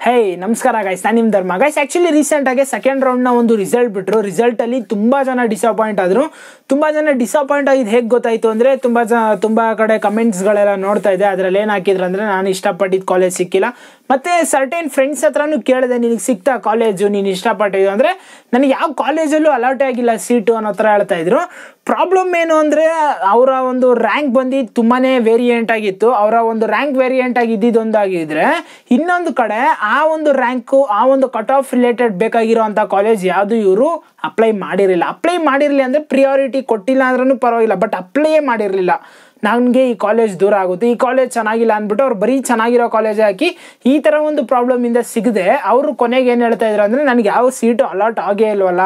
ಹೇ ನಮಸ್ಕಾರ ಗೈಸ್ ನಾನು ನಿಮ್ಮ ಧರ್ಮ ಗೈಸ್ ಆ್ಯಕ್ಚುಲಿ ರೀಸೆಂಟಾಗಿ ಸೆಕೆಂಡ್ ರೌಂಡ್ನ ಒಂದು ರಿಸಲ್ಟ್ ಬಿಟ್ಟರು ರಿಸಲ್ಟಲ್ಲಿ ತುಂಬ ಜನ ಡಿಸಪಾಯಿಂಟ್ ಆದರು ತುಂಬ ಜನ ಡಿಸಪಾಯಿಂಟ್ ಆಗಿದ್ದು ಹೇಗೆ ಗೊತ್ತಾಯಿತು ಅಂದರೆ ತುಂಬ ಜ ತುಂಬ ಕಡೆ ಕಮೆಂಟ್ಸ್ಗಳೆಲ್ಲ ನೋಡ್ತಾ ಇದ್ದೆ ಅದರಲ್ಲಿ ಏನು ಹಾಕಿದ್ರು ಅಂದರೆ ನಾನು ಇಷ್ಟಪಟ್ಟಿದ್ದು ಕಾಲೇಜ್ ಸಿಕ್ಕಿಲ್ಲ ಮತ್ತು ಸರ್ಟೇನ್ ಫ್ರೆಂಡ್ಸ್ ಹತ್ರನೂ ಕೇಳಿದೆ ನಿನಗೆ ಸಿಗ್ತಾ ಕಾಲೇಜು ನೀನು ಇಷ್ಟಪಟ್ಟಿದ್ದು ಅಂದರೆ ನನಗೆ ಯಾವ ಕಾಲೇಜಲ್ಲೂ ಅಲರ್ಟೇ ಆಗಿಲ್ಲ ಸೀಟು ಅನ್ನೋ ಥರ ಹೇಳ್ತಾ ಇದ್ರು ಪ್ರಾಬ್ಲಮ್ ಏನು ಅಂದರೆ ಅವರ ಒಂದು ರ್ಯಾಂಕ್ ಬಂದು ತುಂಬಾ ವೇರಿಯಂಟ್ ಆಗಿತ್ತು ಅವರ ಒಂದು ರ್ಯಾಂಕ್ ವೇರಿಯಂಟ್ ಆಗಿ ಇದ್ದಿದ್ದೊಂದಾಗಿದ್ರೆ ಇನ್ನೊಂದು ಕಡೆ ಆ ಒಂದು ರ್ಯಾಂಕು ಆ ಒಂದು ಕಟ್ ಆಫ್ ರಿಲೇಟೆಡ್ ಬೇಕಾಗಿರೋಂಥ ಕಾಲೇಜ್ ಯಾವುದು ಇವರು ಅಪ್ಲೈ ಮಾಡಿರಲಿಲ್ಲ ಅಪ್ಲೈ ಮಾಡಿರಲಿ ಅಂದರೆ ಪ್ರಿಯಾರಿಟಿ ಕೊಟ್ಟಿಲ್ಲ ಅಂದ್ರೂ ಪರವಾಗಿಲ್ಲ ಬಟ್ ಅಪ್ಲೈಯೇ ಮಾಡಿರಲಿಲ್ಲ ನನಗೆ ಈ ಕಾಲೇಜ್ ದೂರ ಆಗುತ್ತೆ ಈ ಕಾಲೇಜ್ ಚೆನ್ನಾಗಿಲ್ಲ ಅಂದ್ಬಿಟ್ಟು ಅವ್ರು ಬರೀ ಚೆನ್ನಾಗಿರೋ ಕಾಲೇಜ್ ಹಾಕಿ ಈ ಥರ ಒಂದು ಪ್ರಾಬ್ಲಮಿಂದ ಸಿಗದೆ ಅವರು ಕೊನೆಗೆ ಏನು ಹೇಳ್ತಾ ಇದ್ರು ಅಂದರೆ ನನಗೆ ಯಾವ ಸೀಟು ಅಲಾಟ್ ಆಗೇ ಇಲ್ವಲ್ಲ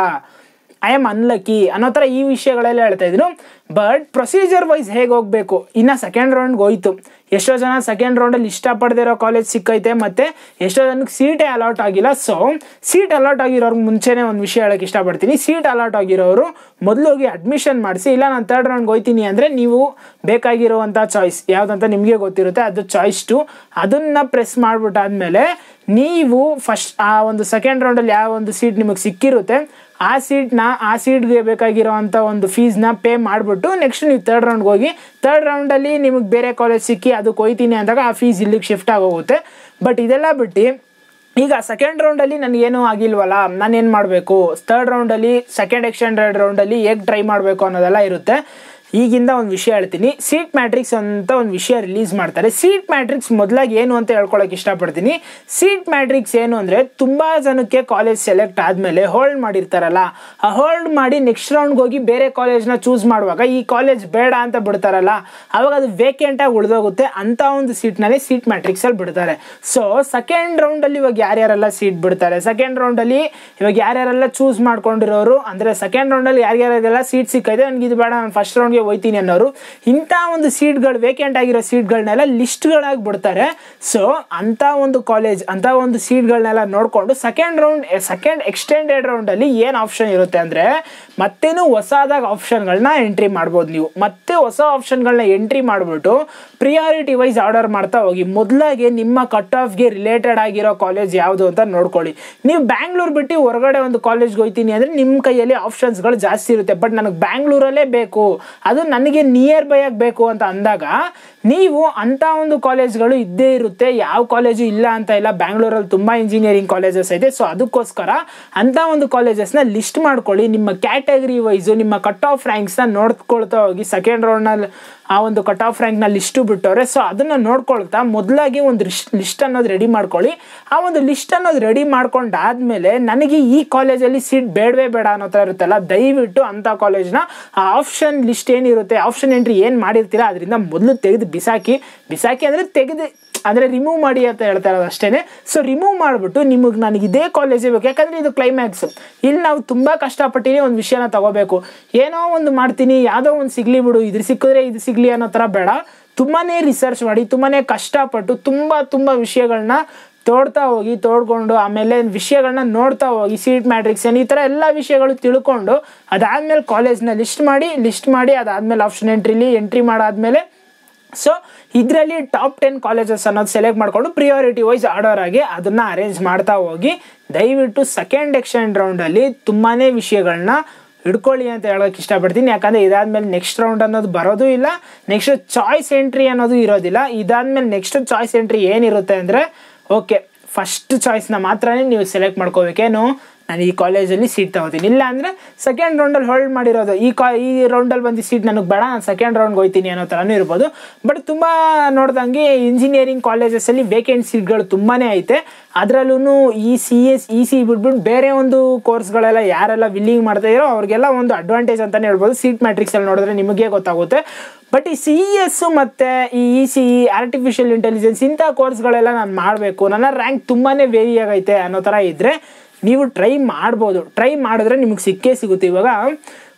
ಐ ಆಮ್ ಅನ್ಲಕ್ಕಿ ಅನ್ನೋ ಥರ ಈ ವಿಷಯಗಳೆಲ್ಲ ಹೇಳ್ತಾ ಇದ್ರು ಬಟ್ ಪ್ರೊಸೀಜರ್ ವೈಸ್ ಹೇಗೆ ಹೋಗಬೇಕು ಇನ್ನು ಸೆಕೆಂಡ್ ರೌಂಡ್ಗೆ ಹೋಯ್ತು ಎಷ್ಟೋ ಜನ ಸೆಕೆಂಡ್ ರೌಂಡಲ್ಲಿ ಇಷ್ಟಪಡದೇ ಇರೋ ಕಾಲೇಜ್ ಸಿಕ್ಕೈತೆ ಮತ್ತು ಎಷ್ಟೋ ಜನಕ್ಕೆ ಸೀಟೇ ಅಲಾಟ್ ಆಗಿಲ್ಲ ಸೊ ಸೀಟ್ ಅಲಾಟ್ ಆಗಿರೋರ್ಗೆ ಮುಂಚೆನೇ ಒಂದು ವಿಷಯ ಹೇಳೋಕ್ಕೆ ಇಷ್ಟಪಡ್ತೀನಿ ಸೀಟ್ ಅಲಾಟ್ ಆಗಿರೋರು ಮೊದಲು ಹೋಗಿ ಅಡ್ಮಿಷನ್ ಮಾಡಿಸಿ ಇಲ್ಲ ನಾನು ತರ್ಡ್ ರೌಂಡ್ಗೆ ಹೋಯ್ತೀನಿ ಅಂದರೆ ನೀವು ಬೇಕಾಗಿರುವಂಥ ಚಾಯ್ಸ್ ಯಾವುದಂತ ನಿಮಗೆ ಗೊತ್ತಿರುತ್ತೆ ಅದು ಚಾಯ್ಸ್ ಟು ಅದನ್ನು ಪ್ರೆಸ್ ಮಾಡಿಬಿಟ್ಟಾದ್ಮೇಲೆ ನೀವು ಫಸ್ಟ್ ಆ ಒಂದು ಸೆಕೆಂಡ್ ರೌಂಡಲ್ಲಿ ಯಾವ ಒಂದು ಸೀಟ್ ನಿಮಗೆ ಸಿಕ್ಕಿರುತ್ತೆ ಆ ಸೀಟ್ನ ಆ ಸೀಟ್ಗೆ ಬೇಕಾಗಿರೋವಂಥ ಒಂದು ಫೀಸ್ನ ಪೇ ಮಾಡಿಬಿಟ್ಟು ನೆಕ್ಸ್ಟ್ ನೀವು ತರ್ಡ್ ರೌಂಡ್ಗೆ ಹೋಗಿ ತರ್ಡ್ ರೌಂಡಲ್ಲಿ ನಿಮಗೆ ಬೇರೆ ಕಾಲೇಜ್ ಸಿಕ್ಕಿ ಅದಕ್ಕೆ ಹೋಯ್ತೀನಿ ಅಂದಾಗ ಆ ಫೀಸ್ ಇಲ್ಲಿಗೆ ಶಿಫ್ಟ್ ಆಗೋಗುತ್ತೆ ಬಟ್ ಇದೆಲ್ಲ ಬಿಟ್ಟು ಈಗ ಸೆಕೆಂಡ್ ರೌಂಡಲ್ಲಿ ನನಗೇನು ಆಗಿಲ್ವಲ್ಲ ನಾನು ಏನು ಮಾಡಬೇಕು ತರ್ಡ್ ರೌಂಡಲ್ಲಿ ಸೆಕೆಂಡ್ ಎಕ್ಸ್ಟೆಂಡೆಡ್ ರೌಂಡಲ್ಲಿ ಹೇಗೆ ಟ್ರೈ ಮಾಡಬೇಕು ಅನ್ನೋದೆಲ್ಲ ಇರುತ್ತೆ ಈಗಿಂದ ಒಂದು ವಿಷಯ ಹೇಳ್ತೀನಿ ಸೀಟ್ ಮ್ಯಾಟ್ರಿಕ್ಸ್ ಅಂತ ಒಂದು ವಿಷಯ ರಿಲೀಸ್ ಮಾಡ್ತಾರೆ ಸೀಟ್ ಮ್ಯಾಟ್ರಿಕ್ಸ್ ಮೊದಲಾಗಿ ಏನು ಅಂತ ಹೇಳ್ಕೊಳಕ್ಕೆ ಇಷ್ಟಪಡ್ತೀನಿ ಸೀಟ್ ಮ್ಯಾಟ್ರಿಕ್ಸ್ ಏನು ಅಂದರೆ ತುಂಬ ಜನಕ್ಕೆ ಕಾಲೇಜ್ ಸೆಲೆಕ್ಟ್ ಆದಮೇಲೆ ಹೋಲ್ಡ್ ಮಾಡಿರ್ತಾರಲ್ಲ ಆ ಹೋಲ್ಡ್ ಮಾಡಿ ನೆಕ್ಸ್ಟ್ ರೌಂಡ್ಗೆ ಹೋಗಿ ಬೇರೆ ಕಾಲೇಜ್ನ ಚೂಸ್ ಮಾಡುವಾಗ ಈ ಕಾಲೇಜ್ ಬೇಡ ಅಂತ ಬಿಡ್ತಾರಲ್ಲ ಅವಾಗ ಅದು ವೇಕೆಂಟಾಗಿ ಉಳಿದೋಗುತ್ತೆ ಅಂಥ ಒಂದು ಸೀಟ್ನಲ್ಲಿ ಸೀಟ್ ಮ್ಯಾಟ್ರಿಕ್ಸಲ್ಲಿ ಬಿಡ್ತಾರೆ ಸೊ ಸೆಕೆಂಡ್ ರೌಂಡಲ್ಲಿ ಇವಾಗ ಯಾರ್ಯಾರೆಲ್ಲ ಸೀಟ್ ಬಿಡ್ತಾರೆ ಸೆಕೆಂಡ್ ರೌಂಡಲ್ಲಿ ಇವಾಗ ಯಾರ್ಯಾರೆಲ್ಲ ಚೂಸ್ ಮಾಡ್ಕೊಂಡಿರೋರು ಅಂದರೆ ಸೆಕೆಂಡ್ ರೌಂಡಲ್ಲಿ ಯಾರ್ಯಾರಿಗೆಲ್ಲ ಸೀಟ್ ಸಿಕ್ಕೈತೆ ನನಗೆ ಇದು ಬೇಡ ನಾನು ಫಸ್ಟ್ ರೌಂಡ್ಗೆ ಹೋಯ್ತೀನಿ ಅನ್ನೋರು ಇಂಥ ಒಂದು ಸೀಟ್ಗಳು ವೇಕೆಂಟ್ ಆಗಿರೋ ಸೀಟ್ಗಳನ್ನೆಲ್ಲ ಲಿಸ್ಟ್ಗಳಾಗಿ ಬಿಡ್ತಾರೆ ಸೊ ಅಂಥ ಒಂದು ಕಾಲೇಜ್ ಅಂಥ ಒಂದು ಸೀಟ್ಗಳನ್ನೆಲ್ಲ ನೋಡಿಕೊಂಡು ಸೆಕೆಂಡ್ ರೌಂಡ್ ಸೆಕೆಂಡ್ ಎಕ್ಸ್ಟೆಂಡೆಡ್ ರೌಂಡಲ್ಲಿ ಏನು ಆಪ್ಷನ್ ಇರುತ್ತೆ ಅಂದರೆ ಮತ್ತೇನು ಹೊಸದಾಗಿ ಆಪ್ಷನ್ಗಳನ್ನ ಎಂಟ್ರಿ ಮಾಡ್ಬೋದು ನೀವು ಮತ್ತೆ ಹೊಸ ಆಪ್ಷನ್ಗಳನ್ನ ಎಂಟ್ರಿ ಮಾಡಿಬಿಟ್ಟು ಪ್ರಿಯಾರಿಟಿ ವೈಸ್ ಆರ್ಡರ್ ಮಾಡ್ತಾ ಹೋಗಿ ಮೊದಲಾಗಿ ನಿಮ್ಮ ಕಟ್ ಆಫ್ಗೆ ರಿಲೇಟೆಡ್ ಆಗಿರೋ ಕಾಲೇಜ್ ಯಾವುದು ಅಂತ ನೋಡ್ಕೊಳ್ಳಿ ನೀವು ಬ್ಯಾಂಗ್ಳೂರ್ ಬಿಟ್ಟು ಹೊರಗಡೆ ಒಂದು ಕಾಲೇಜ್ಗೆ ಹೋಗ್ತೀನಿ ಅಂದರೆ ನಿಮ್ಮ ಕೈಯಲ್ಲಿ ಆಪ್ಷನ್ಸ್ಗಳು ಜಾಸ್ತಿ ಇರುತ್ತೆ ಬಟ್ ನನಗೆ ಬ್ಯಾಂಗ್ಳೂರಲ್ಲೇ ಬೇಕು ಅದು ನನಗೆ ನಿಯರ್ ಬೈ ಆಗಿ ಬೇಕು ಅಂತ ಅಂದಾಗ ನೀವು ಅಂಥ ಒಂದು ಕಾಲೇಜ್ಗಳು ಇದ್ದೇ ಇರುತ್ತೆ ಯಾವ ಕಾಲೇಜು ಇಲ್ಲ ಅಂತ ಇಲ್ಲ ಬ್ಯಾಂಗ್ಳೂರಲ್ಲಿ ತುಂಬ ಇಂಜಿನಿಯರಿಂಗ್ ಕಾಲೇಜಸ್ ಇದೆ ಸೊ ಅದಕ್ಕೋಸ್ಕರ ಅಂಥ ಒಂದು ಕಾಲೇಜಸ್ನ ಲಿಸ್ಟ್ ಮಾಡ್ಕೊಳ್ಳಿ ನಿಮ್ಮ ಕ್ಯಾಟಗರಿ ವೈಸು ನಿಮ್ಮ ಕಟ್ ಆಫ್ ರ್ಯಾಂಕ್ಸ್ನ ನೋಡ್ಕೊಳ್ತಾ ಹೋಗಿ ಸೆಕೆಂಡ್ ರೌಂಡ್ನಲ್ಲಿ ಆ ಒಂದು ಕಟ್ ಆಫ್ ರ್ಯಾಂಕ್ನ ಲಿಸ್ಟು ಬಿಟ್ಟವ್ರೆ ಸೊ ಅದನ್ನು ನೋಡ್ಕೊಳ್ತಾ ಮೊದಲಾಗಿ ಒಂದು ಲಿಸ್ಟ್ ಅನ್ನೋದು ರೆಡಿ ಮಾಡ್ಕೊಳ್ಳಿ ಆ ಒಂದು ಲಿಸ್ಟ್ ಅನ್ನೋದು ರೆಡಿ ಮಾಡ್ಕೊಂಡಾದ್ಮೇಲೆ ನನಗೆ ಈ ಕಾಲೇಜಲ್ಲಿ ಸೀಟ್ ಬೇಡವೇ ಬೇಡ ಅನ್ನೋ ಥರ ಇರುತ್ತಲ್ಲ ದಯವಿಟ್ಟು ಅಂಥ ಕಾಲೇಜ್ನ ಆ ಆಪ್ಷನ್ ಲಿಸ್ಟ್ ಏನಿರುತ್ತೆ ಆಪ್ಷನ್ ಎಂಟ್ರಿ ಏನು ಮಾಡಿರ್ತೀರ ಅದರಿಂದ ಮೊದಲು ತೆಗೆದು ಬಿಸಾಕಿ ಬಿಸಾಕಿ ಅಂದರೆ ತೆಗೆದು ಅಂದರೆ ರಿಮೂವ್ ಮಾಡಿ ಅಂತ ಹೇಳ್ತಾ ಇರೋದು ಅಷ್ಟೇ ಸೊ ರಿಮೂವ್ ಮಾಡಿಬಿಟ್ಟು ನಿಮಗೆ ನನಗೆ ಇದೇ ಕಾಲೇಜೇ ಬೇಕು ಯಾಕಂದರೆ ಇದು ಕ್ಲೈಮ್ಯಾಕ್ಸ್ ಇಲ್ಲಿ ನಾವು ತುಂಬ ಕಷ್ಟಪಟ್ಟಿನೇ ಒಂದು ವಿಷಯನ ತಗೋಬೇಕು ಏನೋ ಒಂದು ಮಾಡ್ತೀನಿ ಯಾವುದೋ ಒಂದು ಸಿಗಲಿ ಬಿಡು ಇದ್ರ ಸಿಕ್ಕಿದ್ರೆ ಇದು ಸಿಗಲಿ ಅನ್ನೋ ಥರ ಬೇಡ ತುಂಬಾ ರಿಸರ್ಚ್ ಮಾಡಿ ತುಂಬಾ ಕಷ್ಟಪಟ್ಟು ತುಂಬ ತುಂಬ ವಿಷಯಗಳನ್ನ ತೋಡ್ತಾ ಹೋಗಿ ತೋಡ್ಕೊಂಡು ಆಮೇಲೆ ವಿಷಯಗಳನ್ನ ನೋಡ್ತಾ ಹೋಗಿ ಸೀಟ್ ಮ್ಯಾಟ್ರಿಕ್ಸ್ ಏನು ಈ ಥರ ಎಲ್ಲ ವಿಷಯಗಳು ತಿಳ್ಕೊಂಡು ಅದಾದಮೇಲೆ ಕಾಲೇಜ್ನ ಲಿಸ್ಟ್ ಮಾಡಿ ಲಿಸ್ಟ್ ಮಾಡಿ ಅದಾದಮೇಲೆ ಆಪ್ಷನ್ ಎಂಟ್ರಿಲಿ ಎಂಟ್ರಿ ಮಾಡಾದ್ಮೇಲೆ ಸೊ ಇದರಲ್ಲಿ ಟಾಪ್ ಟೆನ್ ಕಾಲೇಜಸ್ ಅನ್ನೋದು ಸೆಲೆಕ್ಟ್ ಮಾಡಿಕೊಂಡು ಪ್ರಿಯಾರಿಟಿ ವೈಸ್ ಆರ್ಡರ್ ಆಗಿ ಅದನ್ನು ಅರೇಂಜ್ ಮಾಡ್ತಾ ಹೋಗಿ ದಯವಿಟ್ಟು ಸೆಕೆಂಡ್ ಎಕ್ಸ್ಟೆಂಡ್ ರೌಂಡಲ್ಲಿ ತುಂಬಾ ವಿಷಯಗಳನ್ನ ಹಿಡ್ಕೊಳ್ಳಿ ಅಂತ ಹೇಳೋಕೆ ಇಷ್ಟಪಡ್ತೀನಿ ಯಾಕಂದರೆ ಇದಾದ್ಮೇಲೆ ನೆಕ್ಸ್ಟ್ ರೌಂಡ್ ಅನ್ನೋದು ಬರೋದು ಇಲ್ಲ ನೆಕ್ಸ್ಟ್ ಚಾಯ್ಸ್ ಎಂಟ್ರಿ ಅನ್ನೋದು ಇರೋದಿಲ್ಲ ಇದಾದ್ಮೇಲೆ ನೆಕ್ಸ್ಟ್ ಚಾಯ್ಸ್ ಎಂಟ್ರಿ ಏನಿರುತ್ತೆ ಅಂದರೆ ಓಕೆ ಫಸ್ಟ್ ಚಾಯ್ಸ್ನ ಮಾತ್ರನೇ ನೀವು ಸೆಲೆಕ್ಟ್ ಮಾಡ್ಕೋಬೇಕೇನು ನಾನು ಈ ಕಾಲೇಜಲ್ಲಿ ಸೀಟ್ ತಗೋತೀನಿ ಇಲ್ಲ ಅಂದರೆ ಸೆಕೆಂಡ್ ರೌಂಡಲ್ಲಿ ಹೋಲ್ಡ್ ಮಾಡಿರೋದು ಈ ಕಾ ಈ ರೌಂಡಲ್ಲಿ ಬಂದು ಸೀಟ್ ನನಗೆ ಬೇಡ ನಾನು ಸೆಕೆಂಡ್ ರೌಂಡ್ಗೆ ಹೋಗ್ತೀನಿ ಅನ್ನೋ ಥರನೂ ಇರ್ಬೋದು ಬಟ್ ತುಂಬ ನೋಡ್ದಂಗೆ ಇಂಜಿನಿಯರಿಂಗ್ ಕಾಲೇಜಸಲ್ಲಿ ವೇಕೆಂಟ್ ಸೀಟ್ಗಳು ತುಂಬಾ ಐತೆ ಅದರಲ್ಲೂ ಈ ಸಿ ಎಸ್ ಇ ಸಿ ಬಿಟ್ಬಿಟ್ಟು ಬೇರೆ ಒಂದು ಕೋರ್ಸ್ಗಳೆಲ್ಲ ಯಾರೆಲ್ಲ ವಿಲ್ಲಿಂಗ್ ಮಾಡ್ತಾ ಇರೋ ಅವ್ರಿಗೆಲ್ಲ ಒಂದು ಅಡ್ವಾಂಟೇಜ್ ಅಂತಲೇ ಹೇಳ್ಬೋದು ಸೀಟ್ ಮ್ಯಾಟ್ರಿಕ್ಸಲ್ಲಿ ನೋಡಿದ್ರೆ ನಿಮಗೆ ಗೊತ್ತಾಗುತ್ತೆ ಬಟ್ ಈ ಸಿ ಇ ಎಸ್ಸು ಮತ್ತು ಈ E C E artificial intelligence ಇಂಥ ಕೋರ್ಸ್ಗಳೆಲ್ಲ ನಾನು ಮಾಡಬೇಕು ನನ್ನ ರ್ಯಾಂಕ್ ತುಂಬಾ ವೇರಿ ಆಗೈತೆ ಅನ್ನೋ ಥರ ಇದ್ದರೆ ನೀವು ಟ್ರೈ ಮಾಡ್ಬೋದು ಟ್ರೈ ಮಾಡಿದ್ರೆ ನಿಮಗೆ ಸಿಕ್ಕೇ ಸಿಗುತ್ತೆ ಇವಾಗ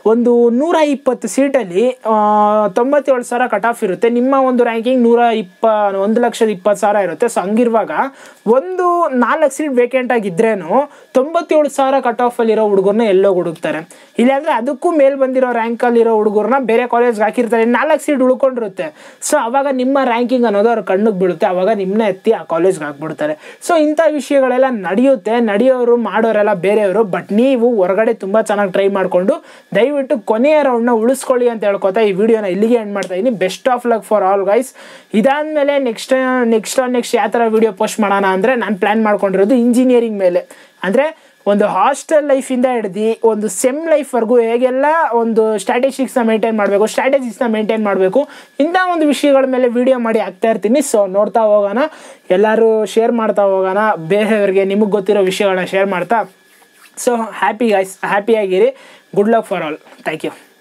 ಒಂದು ನೂರ ಇಪ್ಪತ್ತು ಸೀಟಲ್ಲಿ ತೊಂಬತ್ತೇಳು ಸಾವಿರ ಕಟ್ ಆಫ್ ಇರುತ್ತೆ ನಿಮ್ಮ ಒಂದು ರ್ಯಾಂಕಿಂಗ್ ನೂರ ಇಪ್ಪ ಒಂದು ಲಕ್ಷದ ಇಪ್ಪತ್ತು ಸಾವಿರ ಇರುತ್ತೆ ಸೊ ಹಂಗಿರುವಾಗ ಒಂದು ನಾಲ್ಕು ಸೀಟ್ ವೇಕೆಂಟ್ ಆಗಿದ್ರೇನು ತೊಂಬತ್ತೇಳು ಸಾವಿರ ಕಟ್ ಆಫಲ್ಲಿರೋ ಹುಡುಗರನ್ನ ಎಲ್ಲೋ ಹುಡುಕ್ತಾರೆ ಇಲ್ಲಾಂದರೆ ಅದಕ್ಕೂ ಮೇಲ್ ಬಂದಿರೋ ರ್ಯಾಂಕಲ್ಲಿರೋ ಹುಡುಗರನ್ನ ಬೇರೆ ಕಾಲೇಜ್ಗೆ ಹಾಕಿರ್ತಾರೆ ನಾಲ್ಕು ಸೀಟ್ ಉಳ್ಕೊಂಡಿರುತ್ತೆ ಸೊ ಅವಾಗ ನಿಮ್ಮ ರ್ಯಾಂಕಿಂಗ್ ಅನ್ನೋದು ಅವ್ರ ಕಣ್ಣಿಗೆ ಬೀಳುತ್ತೆ ಅವಾಗ ನಿಮ್ಮನ್ನ ಎತ್ತಿ ಆ ಕಾಲೇಜ್ಗೆ ಹಾಕ್ಬಿಡ್ತಾರೆ ಸೊ ಇಂಥ ವಿಷಯಗಳೆಲ್ಲ ನಡೆಯುತ್ತೆ ನಡೆಯೋರು ಮಾಡೋರೆಲ್ಲ ಬೇರೆಯವರು ಬಟ್ ನೀವು ಹೊರಗಡೆ ತುಂಬ ಚೆನ್ನಾಗಿ ಟ್ರೈ ಮಾಡಿಕೊಂಡು ದಯವಿಟ್ಟು ಕೊನೆಯ ರೌಂಡ್ನ ಉಳಿಸ್ಕೊಳ್ಳಿ ಅಂತ ಹೇಳ್ಕೊತಾ ಈ ವಿಡಿಯೋನ ಇಲ್ಲಿಗೆ ಎಂಡ್ ಮಾಡ್ತಾ ಇದ್ದೀನಿ best of luck for all guys ಇದಾದಮೇಲೆ ನೆಕ್ಸ್ಟ್ ನೆಕ್ಸ್ಟ್ ನೆಕ್ಸ್ಟ್ ಯಾವ ಥರ ವಿಡಿಯೋ ಪೋಸ್ಟ್ ಮಾಡೋಣ ಅಂದರೆ ನಾನು ಪ್ಲ್ಯಾನ್ ಮಾಡ್ಕೊಂಡಿರೋದು ಇಂಜಿನಿಯರಿಂಗ್ ಮೇಲೆ ಅಂದರೆ ಒಂದು ಹಾಸ್ಟೆಲ್ ಲೈಫಿಂದ ಹಿಡ್ದು ಒಂದು ಸೆಮ್ ಲೈಫ್ವರೆಗೂ ಹೇಗೆಲ್ಲ ಒಂದು ಸ್ಟ್ರಾಟಜಿಕ್ಸ್ನ ಮೇಂಟೈನ್ ಮಾಡಬೇಕು ಸ್ಟ್ರಾಟಜಿಕ್ಸ್ನ ಮೇಂಟೈನ್ ಮಾಡಬೇಕು ಇಂಥ ಒಂದು ವಿಷಯಗಳ ಮೇಲೆ ವಿಡಿಯೋ ಮಾಡಿ ಹಾಕ್ತಾ ಇರ್ತೀನಿ ಸೊ ನೋಡ್ತಾ ಹೋಗೋಣ ಎಲ್ಲರೂ ಶೇರ್ ಮಾಡ್ತಾ ಹೋಗೋಣ ಬೇರೆಯವ್ರಿಗೆ ನಿಮಗೆ ಗೊತ್ತಿರೋ ವಿಷಯಗಳನ್ನ ಶೇರ್ ಮಾಡ್ತಾ ಸೊ ಹ್ಯಾಪಿ ಗೈಸ್ ಹ್ಯಾಪಿಯಾಗಿರಿ good luck for all thank you